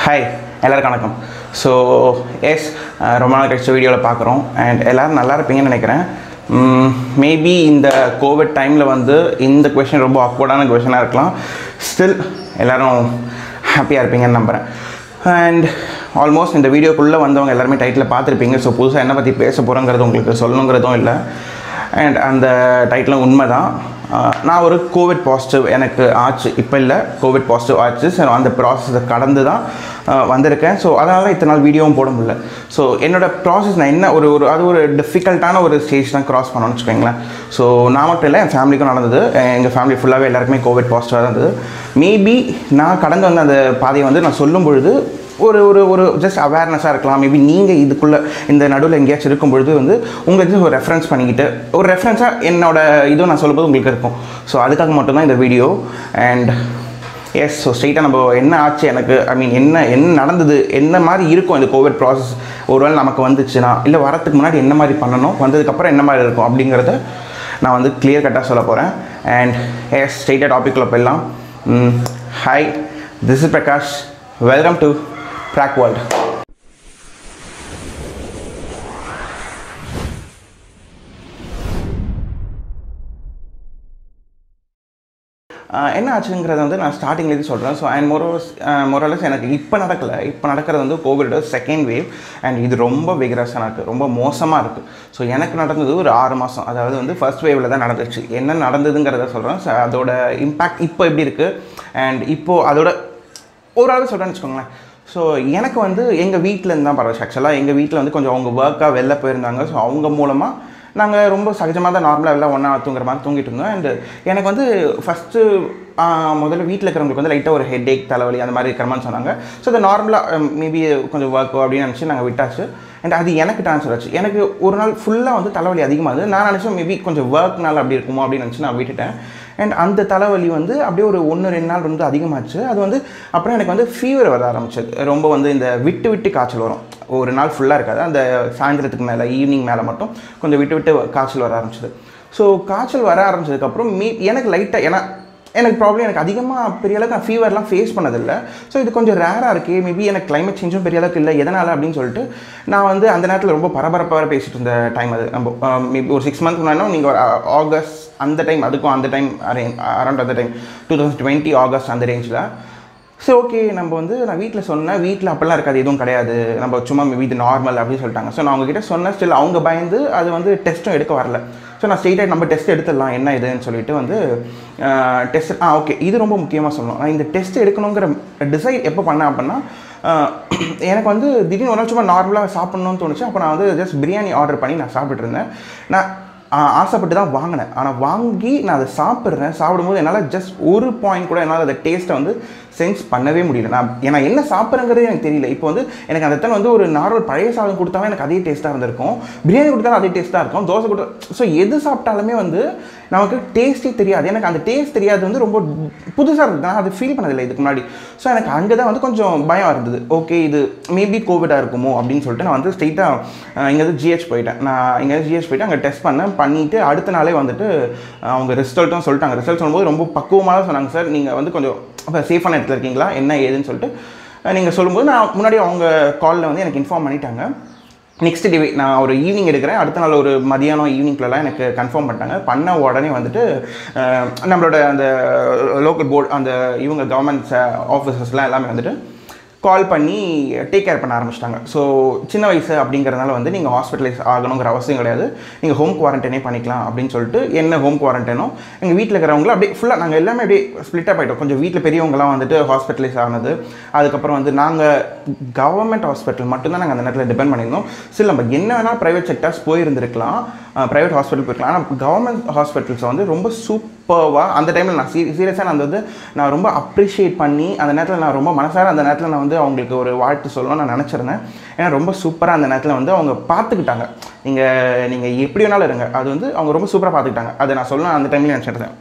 hi எல்லாருக்கும் வணக்கம் so S ரொம்ப நாள் கழிச்ச வீடியோவில் பார்க்குறோம் அண்ட் எல்லோரும் நல்லா இருப்பீங்கன்னு நினைக்கிறேன் மேபி இந்த கோவிட் டைமில் வந்து இந்த கொஷின் ரொம்ப அக்வர்டான கொஷனாக இருக்கலாம் ஸ்டில் எல்லோரும் ஹாப்பியாக இருப்பீங்கன்னு நம்புகிறேன் அண்ட் ஆல்மோஸ்ட் இந்த வீடியோக்குள்ளே வந்தவங்க எல்லாருமே டைட்டில் பார்த்துருப்பீங்க ஸோ புதுசாக என்ன பற்றி பேச போகிறோங்கிறது உங்களுக்கு சொல்லணுங்கிறதும் இல்லை அண்ட் அந்த டைட்டிலும் உண்மை தான் நான் ஒரு கோவிட் பாசிட்டிவ் எனக்கு ஆச்சு இப்போ இல்லை கோவிட் பாசிட்டிவ் ஆச்சு ஸோ அந்த ப்ராசஸை கடந்து தான் ஆஹ் வந்திருக்கேன் ஸோ அதனால இத்தனை நாள் வீடியோவும் போட முடியல ஸோ என்னோடய ப்ராசஸ் நான் என்ன ஒரு ஒரு அது ஒரு டிஃபிகல்ட்டான ஒரு ஸ்டேஜ் தான் க்ராஸ் பண்ணணும்னு வச்சுக்கோங்களேன் ஸோ நான் மட்டும் இல்லை என் ஃபேமிலிக்கும் நடந்தது எங்கள் ஃபேமிலி ஃபுல்லாகவே எல்லாருக்குமே கோவிட் பாசிட்டிவாக தான் இருந்தது மேபி நான் கடந்து வந்த அந்த பாதையை வந்து நான் சொல்லும் பொழுது ஒரு ஒரு ஒரு ஜஸ்ட் அவேர்னஸாக இருக்கலாம் மேபி நீங்கள் இதுக்குள்ளே இந்த நடுவில் எங்கேயாச்சும் இருக்கும் பொழுது வந்து உங்களுக்கு just ஒரு ரெஃபரன்ஸ் பண்ணிக்கிட்டு ஒரு ரெஃபரன்ஸாக என்னோட இதுவும் நான் சொல்லும்போது உங்களுக்கு இருக்கும் ஸோ அதுக்காக மட்டும்தான் இந்த வீடியோ அண்ட் எஸ் ஸோ ஸ்ட்ரெயிட்டாக நம்ம என்ன ஆச்சு எனக்கு ஐ மீன் என்ன என்ன நடந்தது என்ன மாதிரி இருக்கும் இந்த கோவிட் ப்ராசஸ் ஒருவேளை நமக்கு வந்துச்சுன்னா இல்லை வரத்துக்கு முன்னாடி என்ன மாதிரி பண்ணணும் வந்ததுக்கப்புறம் என்ன மாதிரி இருக்கும் அப்படிங்கிறத நான் வந்து கிளியர் கட்டாக சொல்ல போகிறேன் அண்ட் எஸ் ஸ்ட்ரெயிட்டாக டாப்பிக்கில் போயிடலாம் hi this is Prakash welcome to track world ஆஹ் என்ன ஆச்சுங்கிறத வந்து நான் ஸ்டார்டிங்லேருந்து சொல்கிறேன் ஸோ அண்ட் மோரோஸ் மோரலஸ் எனக்கு இப்போ நடக்கலை இப்போ நடக்கிறது வந்து கோவிட் செகண்ட் வேவ் அண்ட் இது ரொம்ப விகரஸாக இருக்குது ரொம்ப மோசமாக இருக்குது ஸோ எனக்கு நடந்தது ஒரு ஆறு மாதம் அதாவது வந்து ஃபர்ஸ்ட் வேவில் தான் நடந்துச்சு என்ன நடந்ததுங்கிறத சொல்கிறேன் ஸோ அதோட இம்பேக்ட் இப்போ எப்படி இருக்குது அண்ட் இப்போது அதோட ஒரு அளவு சொல்கிறேன்னு வச்சுக்கோங்களேன் ஸோ எனக்கு வந்து எங்கள் வீட்டிலேருந்து தான் பரவாயில்ல ஆக்சுவலாக எங்கள் வீட்டில் வந்து கொஞ்சம் அவங்க ஒர்க்காக வெளில போயிருந்தாங்க ஸோ அவங்க மூலமாக நாங்கள் ரொம்ப சகஜமாக தான் நார்மலாக எல்லாம் ஒன்றா தூங்குற மாதிரி தூங்கிட்டு இருந்தோம் அண்ட் எனக்கு வந்து ஃபஸ்ட்டு முதல்ல வீட்டில் இருக்கிறவங்களுக்கு வந்து லைட்டாக ஒரு ஹெட் ஏக் தலைவலி அந்த மாதிரி இருக்கிற மாதிரி சொன்னாங்க ஸோ அது நார்மலாக மேபி கொஞ்சம் ஒர்க்கோ அப்படின்னு நினச்சி நாங்கள் விட்டாச்சு அண்ட் அது எனக்கு ட்ரான்ஸ்ஃபர் ஆச்சு எனக்கு ஒரு நாள் ஃபுல்லாக வந்து தலைவலி அதிகமாகுது நான் நினச்சேன் மேபி கொஞ்சம் ஒர்க்னால அப்படி இருக்குமோ அப்படின்னு நினச்சி நான் விட்டுட்டேன் அண்ட் அந்த தலைவலி வந்து அப்படியே ஒரு ஒன்று ரெண்டு நாள் வந்து அதிகமாச்சு அது வந்து அப்புறம் எனக்கு வந்து ஃபீவர் வர ஆரம்பிச்சது ரொம்ப வந்து இந்த விட்டு விட்டு காய்ச்சல் வரும் ஒரு நாள் ஃபுல்லாக இருக்காது அந்த சாயந்தரத்துக்கு மேலே ஈவினிங் மேலே மட்டும் கொஞ்சம் விட்டு விட்டு காய்ச்சல் வர ஆரம்பிச்சது ஸோ காய்ச்சல் வர ஆரம்பிச்சதுக்கப்புறம் மீ எனக்கு லைட்டாக ஏன்னா எனக்கு ப்ராப்ளம் எனக்கு அதிகமாக பெரிய அளவுக்கு நான் ஃபீவர்லாம் ஃபேஸ் பண்ணதில்லை ஸோ இது கொஞ்சம் ரேராக இருக்குது மேபி எனக்கு கிளைமேட் சேஞ்சும் பெரிய அளவுக்கு இல்லை எதனால் அப்படின்னு சொல்லிட்டு நான் வந்து அந்த நேரத்தில் ரொம்ப பரபரப்பாக பேசிகிட்டு இருந்த டைம் அது நம்ம மேபி ஒரு சிக்ஸ் மந்த் முன்னாடி நீங்கள் ஒரு ஆகஸ்ட் அந்த டைம் அதுக்கும் அந்த டைம் அரௌண்ட் அந்த time two thousand twenty August அந்த ரேஞ்சில் சரி ஓகே நம்ம வந்து நான் வீட்டில் சொன்னேன் வீட்டில் அப்போல்லாம் இருக்காது எதுவும் கிடையாது நம்ம சும்மா மேபி இது நார்மல் அப்படின்னு சொல்லிட்டாங்க ஸோ நான் அவங்ககிட்ட சொன்னேன் ஸ்டில் அவங்க பயந்து அது வந்து டெஸ்ட்டும் எடுக்க வரல ஸோ நான் ஸ்ட்ரெயிட்டாக நம்ம டெஸ்ட் எடுத்துடலாம் என்ன இதுன்னு சொல்லிட்டு வந்து டெஸ்ட் ஆ ஓகே இது ரொம்ப முக்கியமாக சொல்லணும் நான் இந்த டெஸ்ட் எடுக்கணுங்கிற டிசைட் எப்போ பண்ணேன் அப்படின்னா ஆஹ் எனக்கு வந்து திடீர்னு ஒரு நாள் சும்மா நார்மலாக சாப்பிட்ணுன்னு தோணுச்சு அப்போ நான் வந்து ஜஸ்ட் பிரியாணி ஆர்டர் பண்ணி நான் சாப்பிட்டுட்டு இருந்தேன் நான் ஆஹ் ஆசைப்பட்டு தான் வாங்கினேன் ஆனால் வாங்கி நான் அதை சாப்பிட்றேன் சாப்பிடும்போது என்னால் ஜஸ்ட் ஒரு பாயிண்ட் கூட என்னால் அதை டேஸ்ட்டை வந்து சென்ஸ் பண்ணவே முடியல நான் ஏன்னா என்ன சாப்பிட்றேங்கிறதே எனக்கு தெரியல இப்போ வந்து எனக்கு அந்த இடத்துல வந்து ஒரு நார்மல் பழைய சாதம் கொடுத்தாலும் எனக்கு அதே டேஸ்ட்டாக இருந்திருக்கும் பிரியாணி கொடுத்தாலும் அதே டேஸ்ட்டாக இருக்கும் தோசை கொடுத்தா ஸோ எது சாப்பிட்டாலுமே வந்து நமக்கு டேஸ்ட்டே தெரியாது எனக்கு அந்த டேஸ்ட் தெரியாது வந்து ரொம்ப புதுசாக இருந்தது நான் அது ஃபீல் பண்ணதில்லை இதுக்கு முன்னாடி ஸோ எனக்கு அங்கே தான் வந்து கொஞ்சம் பயம் இருந்தது ஓகே இது மேபி கோவிடாக இருக்குமோ அப்படின்னு சொல்லிட்டு நான் வந்து ஸ்ட்ரெயிட்டாக இங்கே வந்து ஜிஹெச் போயிட்டேன் நான் இங்கே ஜிஹெச் போயிட்டு அங்கே டெஸ்ட் பண்ணேன் பண்ணிவிட்டு அடுத்த நாளே வந்துட்டு அஹ், அவங்க ரிசல்ட்டும் சொல்லிட்டாங்க ரிசல்ட் சொல்லும்போது ரொம்ப பக்குவமாக சொன்னாங்க சார் நீங்கள் வந்து கொஞ்சம் அப்போ சேஃபான இடத்துல இருக்கீங்களா என்ன ஏதுன்னு சொல்லிட்டு நீங்கள் சொல்லும்போது நான் முன்னாடி அவங்க காலில் வந்து எனக்கு இன்ஃபார்ம் பண்ணிட்டாங்க நெக்ஸ்ட் டே நான் ஒரு ஈவினிங் எடுக்கிறேன் அடுத்த நாள் ஒரு மதியானம் ஈவினிங்லலாம் எனக்கு கன்ஃபார்ம் பண்ணிட்டாங்க பண்ண உடனே வந்துட்டு அஹ், நம்மளோட அந்த லோக்கல் போர்டு அந்த இவங்க கவர்மெண்ட் ஆஃபீஸர்ஸ்லாம் எல்லாமே வந்துட்டு கால் பண்ணி டேக் கேர் பண்ண ஆரம்பிச்சிட்டாங்க ஸோ சின்ன வயசு அப்படிங்கிறதுனால வந்து நீங்கள் ஹாஸ்பிட்டலைஸ் ஆகணுங்கிற அவசியம் கிடையாது நீங்கள் ஹோம் குவாரண்டைனே பண்ணிக்கலாம் அப்படின்னு சொல்லிட்டு என்ன ஹோம் குவாரண்டைனோ எங்கள் வீட்டில் இருக்கிறவங்களும் அப்படியே ஃபுல்லாக நாங்கள் எல்லாமே அப்படியே ஸ்ப்ளிட் அப் ஆகிட்டோம் கொஞ்சம் வீட்டில் பெரியவங்கலாம் வந்துட்டு ஹாஸ்பிட்டலைஸ் ஆனது அதுக்கப்புறம் வந்து நாங்கள் கவர்மெண்ட் ஹாஸ்பிட்டல் மட்டும்தான் நாங்கள் அந்த நேரத்தில் டிபெண்ட் பண்ணியிருந்தோம் சில நம்ம என்ன வேணால் ப்ரைவேட் செக்டர்ஸ் போயிருந்திருக்கலாம் ப்ரைவேட் ஹாஸ்பிட்டல் போயிருக்கலாம் ஆனால் கவர்மெண்ட் ஹாஸ்பிட்டல்ஸ் வந்து ரொம்ப சூப்பர்வாக அந்த டைமில் நான் சீ சீரியஸாக நான் வந்து நான் ரொம்ப அப்ரிஷியேட் பண்ணி அந்த நேரத்தில் நான் ரொம்ப மனசார அந்த நேரத்தில் நான் வந்து அவங்களுக்கு ஒரு வாழ்த்து சொல்லணும்னு நான் நினச்சிருந்தேன் ஏன்னா ரொம்ப சூப்பராக அந்த நேரத்தில் வந்து அவங்க பார்த்துக்கிட்டாங்க நீங்கள் நீங்கள் எப்படி வேணாலும் இருங்க அது வந்து அவங்க ரொம்ப சூப்பராக பார்த்துக்கிட்டாங்க அதை நான் சொல்லணும் அந்த டைம்லேயே நினச்சிருந்தேன்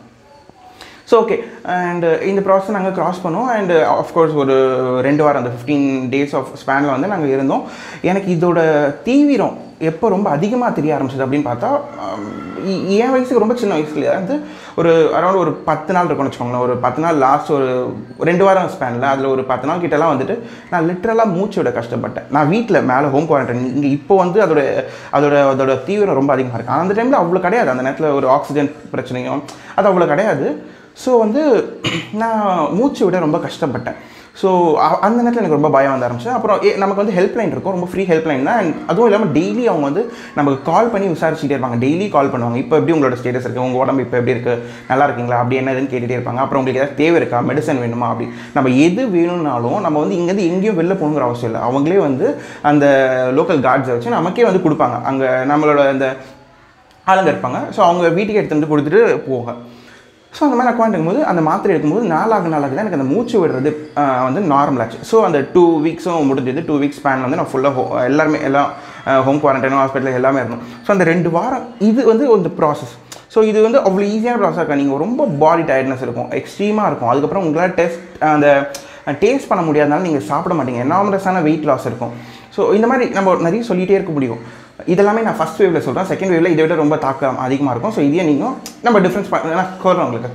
ஸோ ஓகே அண்ட் இந்த ப்ராசஸ் நாங்கள் கிராஸ் பண்ணோம் அண்ட் ஆஃப்கோர்ஸ் ஒரு ரெண்டு வாரம் அந்த ஃபிஃப்டீன் டேஸ் ஆஃப் ஸ்பேனில் வந்து நாங்கள் இருந்தோம் எனக்கு இதோட தீவிரம் எப்போ ரொம்ப அதிகமாக தெரிய ஆரம்பிச்சது அப்படின்னு பார்த்தா ஆம், இ- என் வயசுக்கு ரொம்ப சின்ன வயசுல வந்து ஒரு அரௌண்ட் ஒரு பத்து நாள் இருக்கும்னு வச்சுக்கோங்களேன் ஒரு பத்து நாள் லாஸ்ட் ஒரு ரெண்டு வாரம் ஸ்பேனில் அதில் ஒரு பத்து நாள் கிட்டலாம் வந்துட்டு நான் லிட்டரலாக மூச்சு விட கஷ்டப்பட்டேன் நான் வீட்டில் மேலே ஹோம் குவாரண்டைன் இங்கே இப்போ வந்து அதோட அதோட அதோட தீவிரம் ரொம்ப அதிகமாக இருக்குது அந்த டைமில் அவ்வளோ கிடையாது அந்த நேரத்தில் ஒரு ஆக்சிஜன் பிரச்சனையும் அது அவ்வளோ கிடையாது ஸோ வந்து நான் மூச்சு விட ரொம்ப கஷ்டப்பட்டேன் ஸோ அந்த நேரத்தில் எனக்கு ரொம்ப பயம் வந்த ஆரம்பிச்சு அப்புறம் ஏ- நமக்கு வந்து ஹெல்ப்லைன் இருக்கும் ரொம்ப ஃப்ரீ ஹெல்ப்லைன் தான் and அதுவும் இல்லாமல் டெய்லி அவங்க வந்து நமக்கு கால் பண்ணி விசாரிச்சுட்டே இருப்பாங்க டெய்லி கால் பண்ணுவாங்க இப்போ எப்படி உங்களோட ஸ்டேட்டஸ் இருக்குது உங்கள் உடம்பு இப்போ எப்படி இருக்குது நல்லா இருக்கீங்களா அப்படி என்னதுன்னு கேட்டுகிட்டே இருப்பாங்க அப்புறம் உங்களுக்கு ஏதாவது தேவை இருக்கா மெடிசன் வேணுமா அப்படி நம்ம எது வேணும்னாலும் நம்ம வந்து இங்கேருந்து எங்கேயும் வெளில போகணுங்கிற அவசியம் இல்லை அவங்களே வந்து அந்த லோக்கல் கார்ட்ஸை வச்சு நமக்கே வந்து கொடுப்பாங்க அங்கே நம்மளோட அந்த ஆளுங்க இருப்பாங்க ஸோ அவங்க வீட்டுக்கு எடுத்துட்டு வந்து கொடுத்துட்டு போவாங்க ஸோ அந்த மாதிரி அக்கௌண்ட் இருக்கும்போது அந்த மாத்திரை எடுக்கும்போது நாளாக நாளாக தான் எனக்கு அந்த மூச்சு விடுறது ஆஹ், வந்து நார்மல் ஆச்சு ஸோ அந்த டூ வீக்ஸும் முடிஞ்சது டூ வீக்ஸ் ஸ்பேன் வந்து நான் ஃபுல்லாக எல்லாருமே எல்லாம் ஹோம் குவாரண்டைனும் ஹாஸ்பிட்டல் எல்லாமே இருந்தோம் ஸோ அந்த ரெண்டு வாரம் இது வந்து ஒரு ப்ராசஸ் ஸோ இது வந்து அவ்வளோ ஈஸியான ப்ராசஸ் இருக்கா நீங்கள் ரொம்ப பாடி டயர்ட்னஸ் இருக்கும் எக்ஸ்ட்ரீமாக இருக்கும் அதுக்கப்புறம் உங்களால் டெஸ்ட் அந்த டேஸ்ட் பண்ண முடியாதனால நீங்கள் சாப்பிட மாட்டீங்க எனாமரஸான வெயிட் லாஸ் இருக்கும் ஸோ இந்த மாதிரி நம்ம நிறைய சொல்லிகிட்டே இருக்க முடியும் இதெல்லாமே நான் ஃபஸ்ட் வேவ்ல சொல்கிறேன் செகண்ட் வேவ்ல இதை விட ரொம்ப தாக்கம் அதிகமாக இருக்கும் ஸோ இதையே நீங்கள் நம்ம டிஃப்ரென்ஸ் நான் கோர்றேன் உங்களுக்கு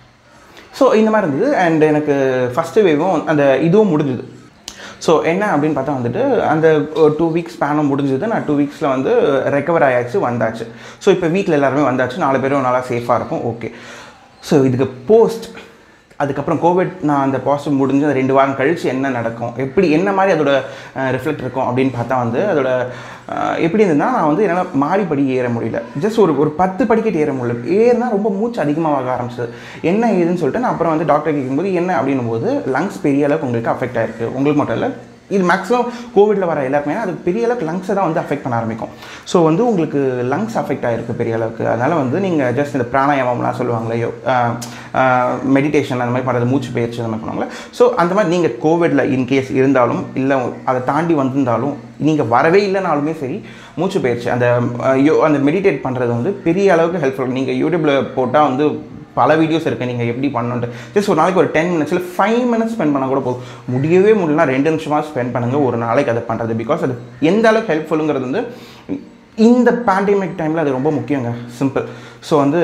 ஸோ இந்த மாதிரி இருந்தது அண்ட் எனக்கு ஃபஸ்ட்டு வேவும் அந்த இதுவும் முடிஞ்சுது ஸோ என்ன அப்படின்னு பார்த்தா வந்துட்டு அந்த டூ வீக்ஸ் ஸ்பேனும் முடிஞ்சது நான் டூ வீக்ஸில் வந்து ரெக்கவர் ஆயாச்சு வந்தாச்சு ஸோ இப்போ வீட்டில் எல்லாருமே வந்தாச்சு நாலு பேரும் நல்லா சேஃபாக இருக்கும் ஓகே ஸோ இதுக்கு போஸ்ட் அதுக்கப்புறம் கோவிட் நான் அந்த பாசிட்டிவ் முடிஞ்சு அந்த ரெண்டு வாரம் கழித்து என்ன நடக்கும் எப்படி என்ன மாதிரி அதோட ரிஃப்ளெக்ட் இருக்கும் அப்படின்னு பார்த்தா வந்து அதோட அஹ், எப்படி இருந்ததுன்னா நான் வந்து என்னால் மாடி படி ஏற முடியல ஜஸ்ட் ஒரு ஒரு பத்து படிக்கட்டு ஏற முடியல ஏறினா ரொம்ப மூச்சு அதிகமாக ஆரம்பிச்சது என்ன ஏதுன்னு சொல்லிட்டு நான் அப்புறம் வந்து டாக்டர் கேட்கும்போது என்ன அப்படின்னும் போது லங்ஸ் பெரிய அளவுக்கு உங்களுக்கு அஃபெக்ட் ஆயிருக்கு உங்களுக்கு மட்டும் இல்லை இது மேக்ஸிமம் கோவிடில் வர எல்லாருமே அது பெரிய அளவுக்கு லங்ஸை தான் வந்து அஃபெக்ட் பண்ண ஆரம்பிக்கும் ஸோ வந்து உங்களுக்கு லங்ஸ் அஃபெக்ட் ஆகிருக்கு பெரிய அளவுக்கு அதனால் வந்து நீங்கள் ஜஸ்ட் இந்த பிராணாயாமம்லாம் சொல்லுவாங்களே மெடிடேஷன் அந்த மாதிரி பண்ணுறது மூச்சு பயிற்சி அந்த மாதிரி பண்ணுவாங்களே ஸோ அந்த மாதிரி நீங்கள் கோவிடில் இன்கேஸ் இருந்தாலும் இல்லை அதை தாண்டி வந்திருந்தாலும் நீங்கள் வரவே இல்லைனாலுமே சரி மூச்சு பயிற்சி அந்த அஹ், யோ- அந்த மெடிடேட் பண்ணுறது வந்து பெரிய அளவுக்கு ஹெல்ப்ஃபுல் நீங்கள் யூடியூப்பில் போட்டால் வந்து பல வீடியோஸ் இருக்குது நீங்கள் எப்படி பண்ணணுன்ட்டு ஜஸ்ட் ஒரு நாளைக்கு ஒரு டென் மினிட்ஸில் ஃபைவ் மினிட்ஸ் ஸ்பெண்ட் பண்ணால் கூட போதும் முடியவே முடியலனா ரெண்டு நிமிஷமாக ஸ்பெண்ட் பண்ணுங்கள் ஒரு நாளைக்கு அதை பண்ணுறது பிகாஸ் அது எந்த அளவுக்கு ஹெல்ப்ஃபுல்லுங்கிறது வந்து இந்த பேண்டமிக் டைமில் அது ரொம்ப முக்கியங்க சிம்பிள் ஸோ வந்து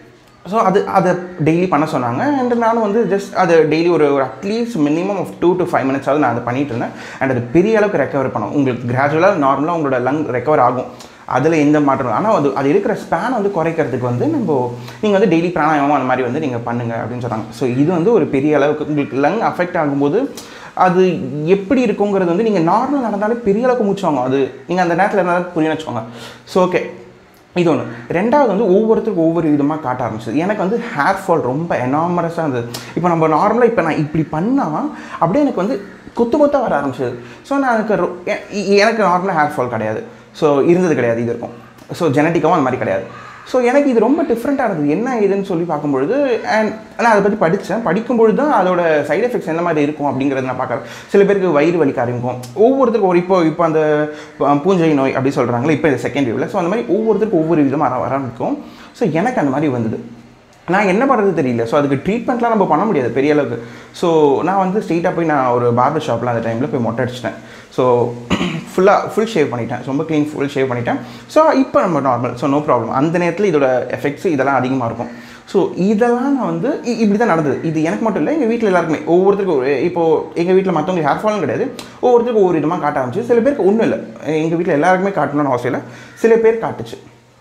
ஸோ அது அதை டெய்லி பண்ண சொன்னாங்க அண்ட் நானும் வந்து ஜஸ்ட் அது டெய்லி ஒரு ஒரு at least minimum of two to five மினிட்ஸாவது நான் அதை பண்ணிட்டு இருந்தேன் அண்ட் அது பெரிய அளவுக்கு ரெக்கவர் பண்ணும் உங்களுக்கு கிராஜுவலாக நார்மலாக உங்களோட லங் ரெக்கவர் ஆகும் அதில் எந்த மாற்றம் ஆனால் அது அது இருக்கிற ஸ்பேன் வந்து குறைக்கிறதுக்கு வந்து நம்ம நீங்கள் வந்து டெய்லி பிராணாயாமம் அந்த மாதிரி வந்து நீங்கள் பண்ணுங்க அப்படின்னு சொன்னாங்க ஸோ இது வந்து ஒரு பெரிய அளவுக்கு உங்களுக்கு லங் அஃபெக்ட் ஆகும்போது அது எப்படி இருக்குங்கிறது வந்து நீங்கள் நார்மல் நடந்தாலே பெரிய அளவுக்கு மூச்சு வாங்கும் அது நீங்கள் அந்த நேரத்தில் இருந்தாலும் புரியும்னு வச்சுக்கோங்க ஸோ ஓகே இது ஒன்று ரெண்டாவது வந்து ஒவ்வொருத்தருக்கும் ஒவ்வொரு விதமாக காட்ட ஆரம்பிச்சது எனக்கு வந்து ஹேர் ஃபால் ரொம்ப எனாமரஸாக இருந்தது இப்போ நம்ம நார்மலாக இப்போ நான் இப்படி பண்ணால் அப்படியே எனக்கு வந்து கொத்து கொத்தா வர ஆரம்பிச்சது ஸோ நான் எனக்கு ரொ- எ- எ- எனக்கு நார்மலாக ஹேர் ஃபால் கிடையாது ஸோ இருந்தது கிடையாது இது இருக்கும் ஸோ ஜெனட்டிக்காவும் அந்த மாதிரி கிடையாது ஸோ எனக்கு இது ரொம்ப டிஃப்ரெண்ட்டாக இருந்தது என்ன ஏதுன்னு சொல்லி பார்க்கும்பொழுது அண்ட் நான் அதை பற்றி படித்தேன் படிக்கும்பொழுது தான் அதோட சைடு எஃபெக்ட்ஸ் எந்த மாதிரி இருக்கும் அப்படிங்கிறத நான் பார்க்குறேன் சில பேருக்கு வயிறு வலிக்க ஆரம்பிக்கும் ஒவ்வொருத்தருக்கும் ஒரு இப்போ இப்போ அந்த ப- பூஞ்சை நோய் அப்படி சொல்கிறாங்களே இப்போ இந்த செகண்ட் வேவ்ல ஸோ அந்த மாதிரி ஒவ்வொருத்தருக்கும் ஒவ்வொரு விதமாக வர ஆரம்பிக்கும் ஸோ எனக்கு அந்த மாதிரி வந்தது நான் என்ன பண்ணுறது தெரியல ஸோ அதுக்கு ட்ரீட்மெண்ட்லாம் நம்ம பண்ண முடியாது பெரிய அளவுக்கு ஸோ நான் வந்து ஸ்ட்ரெயிட்டாக போய் நான் ஒரு பார்பர் ஷாப்பில் அந்த டைமில் போய் மொட்டை அடிச்சிட்டேன் ஸோ ஃபுல்லாக ஃபுல் ஷேவ் பண்ணிட்டேன் ரொம்ப க்ளீன் ஃபுல் ஷேவ் பண்ணிட்டேன் ஸோ இப்போ நம்ம நார்மல் ஸோ நோ ப்ராப்ளம் அந்த நேரத்தில் இதோட எஃபெக்ட்ஸ் இதெல்லாம் அதிகமாக இருக்கும் ஸோ இதெல்லாம் நான் வந்து இ- இப்படி தான் நடந்தது இது எனக்கு மட்டும் இல்லை எங்கள் வீட்டில் எல்லாருக்குமே ஒவ்வொருத்தருக்கும் ஒரு இப்போது எங்கள் வீட்டில் மற்றவங்க ஹேர் ஃபாலும் கிடையாது ஒவ்வொருத்தருக்கும் ஒவ்வொரு விதமாக காட்ட ஆரம்பிச்சு சில பேருக்கு ஒன்றும் இல்லை எங்கள் வீட்டில் எல்லாருக்குமே காட்டணும்னு அவசியம் இல்லை சில பேர் காட்டுச்சு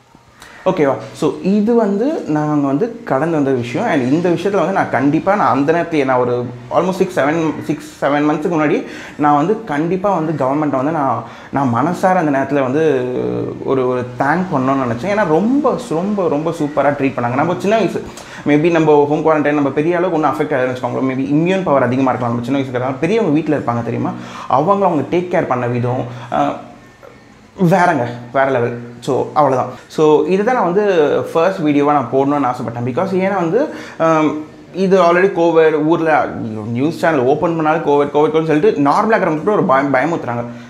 ஓகேவா ஸோ இது வந்து நாங்கள் வந்து கடந்து வந்த விஷயம் அண்ட் இந்த விஷயத்தில் வந்து நான் கண்டிப்பாக நான் அந்த நேரத்தில் நான் ஒரு almost six seven six seven மந்த்ஸுக்கு முன்னாடி நான் வந்து கண்டிப்பாக வந்து கவர்மெண்ட்டை வந்து நான் நான் மனசார அந்த நேரத்தில் வந்து ஒரு ஒரு தேங்க் பண்ணணும்னு நினச்சேன் ஏன்னா ரொம்ப ரொம்ப ரொம்ப சூப்பராக ட்ரீட் பண்ணாங்க நம்ம சின்ன வயசு மேபி நம்ம ஹோம் குவாரண்டைன் நம்ம பெரிய அளவுக்கு ஒன்றும் அஃபெக்ட் ஆகுதுன்னு வச்சுக்கோங்களேன் மேபி இம்யூன் பவர் அதிகமாக இருக்கலாம் நம்ம சின்ன வயசுக்கு பெரியவங்க வீட்டில் இருப்பாங்க தெரியுமா அவங்க அவங்க டேக் கேர் பண்ண விதம் ஆஹ், வேறங்க வேற லெவல் ஸோ அவ்வளோதான் ஸோ இதுதான் நான் வந்து ஃபர்ஸ்ட் வீடியோவாக நான் போடணும்னு ஆசைப்பட்டேன் பிகாஸ் ஏன்னா வந்து ஆம், இது ஆல்ரெடி கோவிட் ஊரில் நியூஸ் சேனல் ஓப்பன் பண்ணாலும் கோவிட் கோவிட் கோவிட் சொல்லிட்டு நார்மலாக இருக்கிறவங்க கூட ஒரு பயம் பயமுத்துறாங்க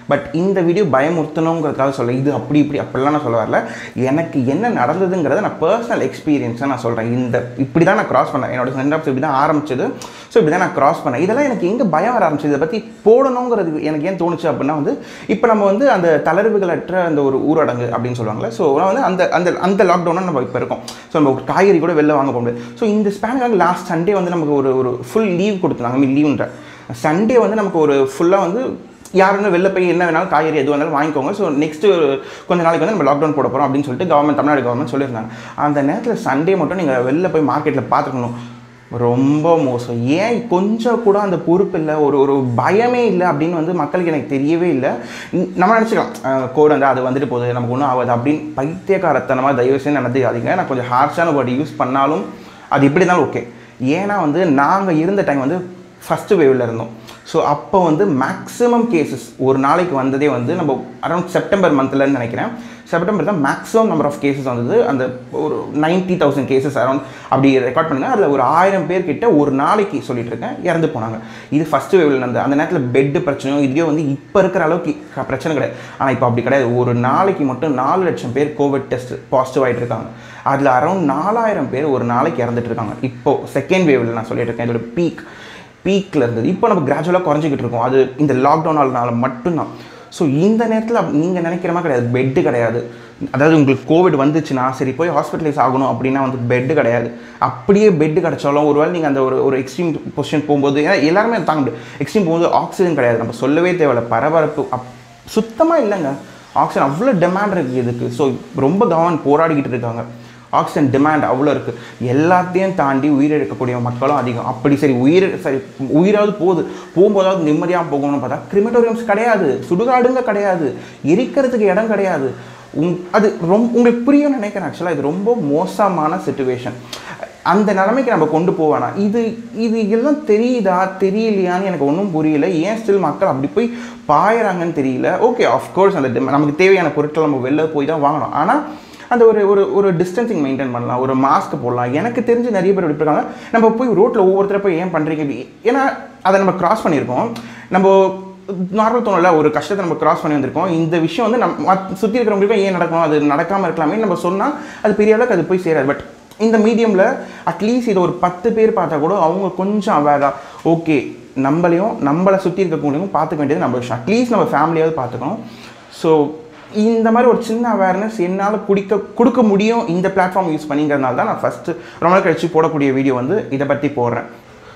பட் இந்த வீடியோ பயமுறுத்தணுங்கிறதுக்காக சொல்ல இது அப்படி இப்படி அப்படிலாம் நான் சொல்ல வரல எனக்கு என்ன நடந்ததுங்கிறத நான் பர்சனல் எக்ஸ்பீரியன்ஸாக நான் சொல்கிறேன் இந்த இப்படி தான் நான் கிராஸ் பண்ணேன் என்னோட சென்ட் ஆஃப் இப்படி தான் ஆரம்பிச்சது ஸோ இப்படி தான் நான் கிராஸ் பண்ணேன் இதெல்லாம் எனக்கு எங்கே பயம் வர ஆரம்பிச்சது இதை பற்றி போடணுங்கிறது எனக்கு ஏன் தோணுச்சு அப்படின்னா வந்து இப்போ நம்ம வந்து அந்த தளர்வுகளற்ற அந்த ஒரு ஊரடங்கு அப்படின்னு சொல்லுவாங்கல்ல ஸோ நான் வந்து அந்த அந்த அந்த லாக்டவுனாக நம்ம இப்போ இருக்கோம் ஸோ நம்ம ஒரு காய்கறி கூட வெளில வாங்க போக முடியாது ஸோ இந்த ஸ்பேனுக்காக லாஸ்ட் சண்டே வந்து நமக்கு ஒரு ஒரு ஃபுல் லீவ் கொடுத்துருந்தாங்க மீன் லீவ்ன்ற சண்டே வந்து நமக்கு ஒரு ஃபுல்லாக வந்து யாருன்னு வெளில போய் என்ன வேணாலும் காய்கறி எது வந்தாலும் வாங்கிக்கோங்க ஸோ நெக்ஸ்ட் ஒரு கொஞ்ச நாளைக்கு வந்து நம்ம லாக்டவுன் போட போகிறோம் அப்படின்னு சொல்லிட்டு கவர்மெண்ட் தமிழ்நாடு கவர்மெண்ட் சொல்லியிருந்தாங்க அந்த நேரத்தில் சண்டே மட்டும் நீங்கள் வெளில போய் மார்க்கெட்டில் பார்த்துக்கணும் ரொம்ப மோசம் ஏன் கொஞ்சம் கூட அந்த பொறுப்பு இல்லை ஒரு ஒரு பயமே இல்லை அப்படின்னு வந்து மக்களுக்கு எனக்கு தெரியவே இல்லை ந- நம்ம நினச்சிக்கலாம் கோடு வந்து அது வந்துட்டு போகுது நமக்கு ஒன்றும் ஆகாது அப்படின்னு பைத்தியக்காரத்தனமாக தயவு செஞ்சு நடந்துக்காதீங்க நான் கொஞ்சம் ஹார்ஷான வேர்டு யூஸ் பண்ணாலும் அது எப்படி இருந்தாலும் ஓகே ஏன்னா வந்து நாங்கள் இருந்த டைம் வந்து ஃபஸ்ட்டு வேவில் இருந்தோம் ஸோ அப்போ வந்து மேக்ஸிமம் கேசஸ் ஒரு நாளைக்கு வந்ததே வந்து நம்ம அரௌண்ட் செப்டம்பர் மந்த்லன்னு நினைக்கிறேன் செப்டம்பர் தான் மேக்ஸிமம் நம்பர் ஆஃப் கேசஸ் வந்தது அந்த ஒரு நைன்ட்டி தௌசண்ட் கேசஸ் அரௌண்ட் அப்படி ரெக்கார்ட் பண்ணுங்க அதில் ஒரு ஆயிரம் பேர் கிட்ட ஒரு நாளைக்கு சொல்லிட்டு இருக்கேன் இறந்து போனாங்க இது ஃபஸ்ட்டு வேவில் நடந்தது அந்த நேரத்தில் பெட்டு பிரச்சனையோ இதுவே வந்து இப்போ இருக்கிற அளவுக்கு க- பிரச்சனை கிடையாது ஆனால் இப்போ அப்படி கிடையாது ஒரு நாளைக்கு மட்டும் நாலு லட்சம் பேர் கோவிட் டெஸ்ட் பாசிட்டிவ் ஆகிட்டு இருக்காங்க அதில் அரௌண்ட் நாலாயிரம் பேர் ஒரு நாளைக்கு இறந்துட்டு இருக்காங்க இப்போ செகண்ட் வேவில் நான் சொல்லிட்டு இருக்கேன் இதோட பீக் பீக்கில் இருந்தது இப்போ நம்ம கிராஜுவலாக குறைஞ்சிக்கிட்டு இருக்கோம் அது இந்த லாக்டவுனால மட்டும்தான் ஸோ இந்த நேரத்தில் நீங்கள் நினைக்கிற மாதிரி கிடையாது பெட்டு கிடையாது அதாவது உங்களுக்கு கோவிட் வந்துச்சுன்னா சரி போய் ஹாஸ்பிட்டலைஸ் ஆகணும் அப்படின்னா வந்து பெட்டு கிடையாது அப்படியே பெட்டு கிடைச்சாலும் ஒருவேளை நீங்கள் அந்த ஒரு ஒரு எக்ஸ்ட்ரீம் பொசிஷன் போகும்போது ஏன்னா எல்லாருமே தாங்க முடியும் எக்ஸ்ட்ரீம் போகும்போது ஆக்சிஜன் கிடையாது நம்ம சொல்லவே தேவையில்ல பரபரப்பு அப் சுத்தமாக இல்லைங்க ஆக்சிஜன் அவ்வளோ டிமாண்ட் இருக்குது இதுக்கு ஸோ ரொம்ப கவர்மெண்ட் போராடிக்கிட்டு இருக்காங்க ஆக்சிஜன் டிமாண்ட் அவ்வளோ இருக்குது எல்லாத்தையும் தாண்டி உயிரிழக்கக்கூடிய மக்களும் அதிகம் அப்படி சரி உயிர் சரி உயிராவது போகுது போகும்போதாவது நிம்மதியாக போகணும்னு பார்த்தா கிரிமட்டோரியம்ஸ் கிடையாது சுடுகாடுங்க கிடையாது எரிக்கிறதுக்கு இடம் கிடையாது உங் அது ரொம்ப உங்களுக்கு புரியும்னு நினைக்கிறேன் ஆக்சுவலாக இது ரொம்ப மோசமான சுச்சுவேஷன் அந்த நிலைமைக்கு நம்ம கொண்டு போவேனா இது இது எல்லாம் தெரியுதா தெரியலையான்னு எனக்கு ஒன்றும் புரியல ஏன் ஸ்டில் மக்கள் அப்படி போய் பாயறாங்கன்னு தெரியல ஓகே ஆஃப்கோர்ஸ் அந்த dem- நமக்கு தேவையான பொருட்கள் நம்ம வெளில போய் தான் வாங்கணும் ஆனால் அந்த ஒரு ஒரு ஒரு டிஸ்டன்சிங் மெயின்டைன் பண்ணலாம் ஒரு மாஸ்க் போடலாம் எனக்கு தெரிஞ்சு நிறைய பேர் எப்படி இருக்காங்க நம்ம போய் ரோட்டில் ஒவ்வொருத்தர போய் ஏன் பண்ணுறீங்க இப்படி ஏன்னா அதை நம்ம கிராஸ் பண்ணியிருக்கோம் நம்ம நார்மல் தோணல ஒரு கஷ்டத்தை நம்ம கிராஸ் பண்ணி வந்திருக்கோம் இந்த விஷயம் வந்து நம்ம சுற்றி இருக்கிறவங்களுக்கும் ஏன் நடக்கணும் அது நடக்காமல் இருக்கலாமே நம்ம சொன்னால் அது பெரிய அளவுக்கு அது போய் சேராது பட் இந்த மீடியமில் அட்லீஸ்ட் இது ஒரு பத்து பேர் பார்த்தா கூட அவங்க கொஞ்சம் அவேராக ஓகே நம்மளையும் நம்மளை சுற்றி இருக்கக்கூடியவங்க பார்த்துக்க வேண்டியது நம்ம விஷயம் அட்லீஸ்ட் நம்ம ஃபேமிலியாவது பார்த்துக்கணும் ஸோ இந்த மாதிரி ஒரு சின்ன அவேர்னஸ் என்னால் குடிக்க கொடுக்க முடியும் இந்த பிளாட்ஃபார்ம் யூஸ் பண்ணிங்கிறதுனால தான் நான் ஃபஸ்ட்டு ரொம்ப நாள் கழிச்சு போடக்கூடிய வீடியோ வந்து இதை பற்றி போடுறேன்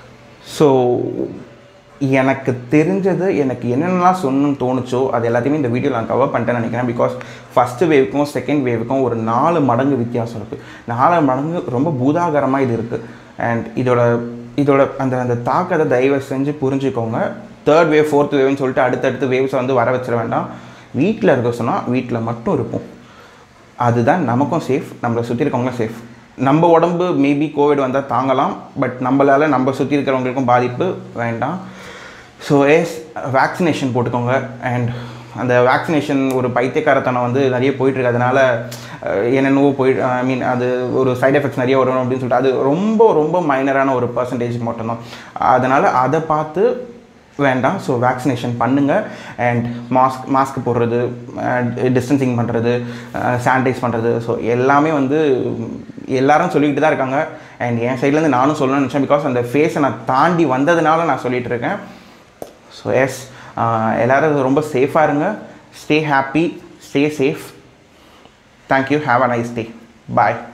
ஸோ எனக்கு தெரிஞ்சது எனக்கு என்னென்னலாம் சொல்லணும்னு தோணுச்சோ அது எல்லாத்தையுமே இந்த வீடியோ நான் கவர் பண்ணிட்டேன்னு நினைக்கிறேன் பிகாஸ் ஃபஸ்ட்டு வேவுக்கும் செகண்ட் வேவுக்கும் ஒரு நாலு மடங்கு வித்தியாசம் இருக்குது நாலு மடங்கு ரொம்ப பூதாகரமாக இது இருக்குது அண்ட் இதோட இதோட அந்த அந்த தாக்கத்தை தயவு செஞ்சு புரிஞ்சுக்கோங்க தேர்ட் வேவ் ஃபோர்த் வேவ்னு சொல்லிட்டு அடுத்தடுத்து வேவ்ஸை வந்து வர வச்சிட வேண்டாம் வீட்டில் இருக்க சொன்னால் வீட்டில் மட்டும் இருப்போம் அதுதான் நமக்கும் சேஃப் நம்மளை சுற்றி இருக்கவங்களும் சேஃப் நம்ம உடம்பு மேபி கோவிட் வந்தால் தாங்கலாம் பட் நம்மளால் நம்ம சுற்றி இருக்கிறவங்களுக்கும் பாதிப்பு வேண்டாம் ஸோ எஸ் வேக்சினேஷன் போட்டுக்கோங்க அண்ட் அந்த வேக்சினேஷன் ஒரு பைத்தியக்காரத்தனம் வந்து நிறைய போயிட்டுருக்கு அதனால அஹ், என்னென்னவோ போய் ஐ மீன் அது ஒரு சைடு எஃபெக்ட்ஸ் நிறைய வரும் அப்படின்னு சொல்லிட்டு அது ரொம்ப ரொம்ப மைனரான ஒரு பர்சன்டேஜ்க்கு மட்டும்தான் அதனால் அதை பார்த்து வேண்டாம் ஸோ வேக்சினேஷன் பண்ணுங்கள் அண்ட் மாஸ்க் மாஸ்க் போடுறது டிஸ்டன்சிங் பண்ணுறது சானிடைஸ் பண்ணுறது ஸோ எல்லாமே வந்து எல்லாரும் சொல்லிக்கிட்டு தான் இருக்காங்க அண்ட் என் சைட்லேருந்து நானும் சொல்லணும்னு நினச்சேன் பிகாஸ் அந்த ஃபேஸை நான் தாண்டி வந்ததுனால நான் சொல்லிட்டு இருக்கேன் ஸோ எஸ் எல்லோரும் ரொம்ப சேஃபாக இருங்க stay happy stay safe thank you have a nice day bye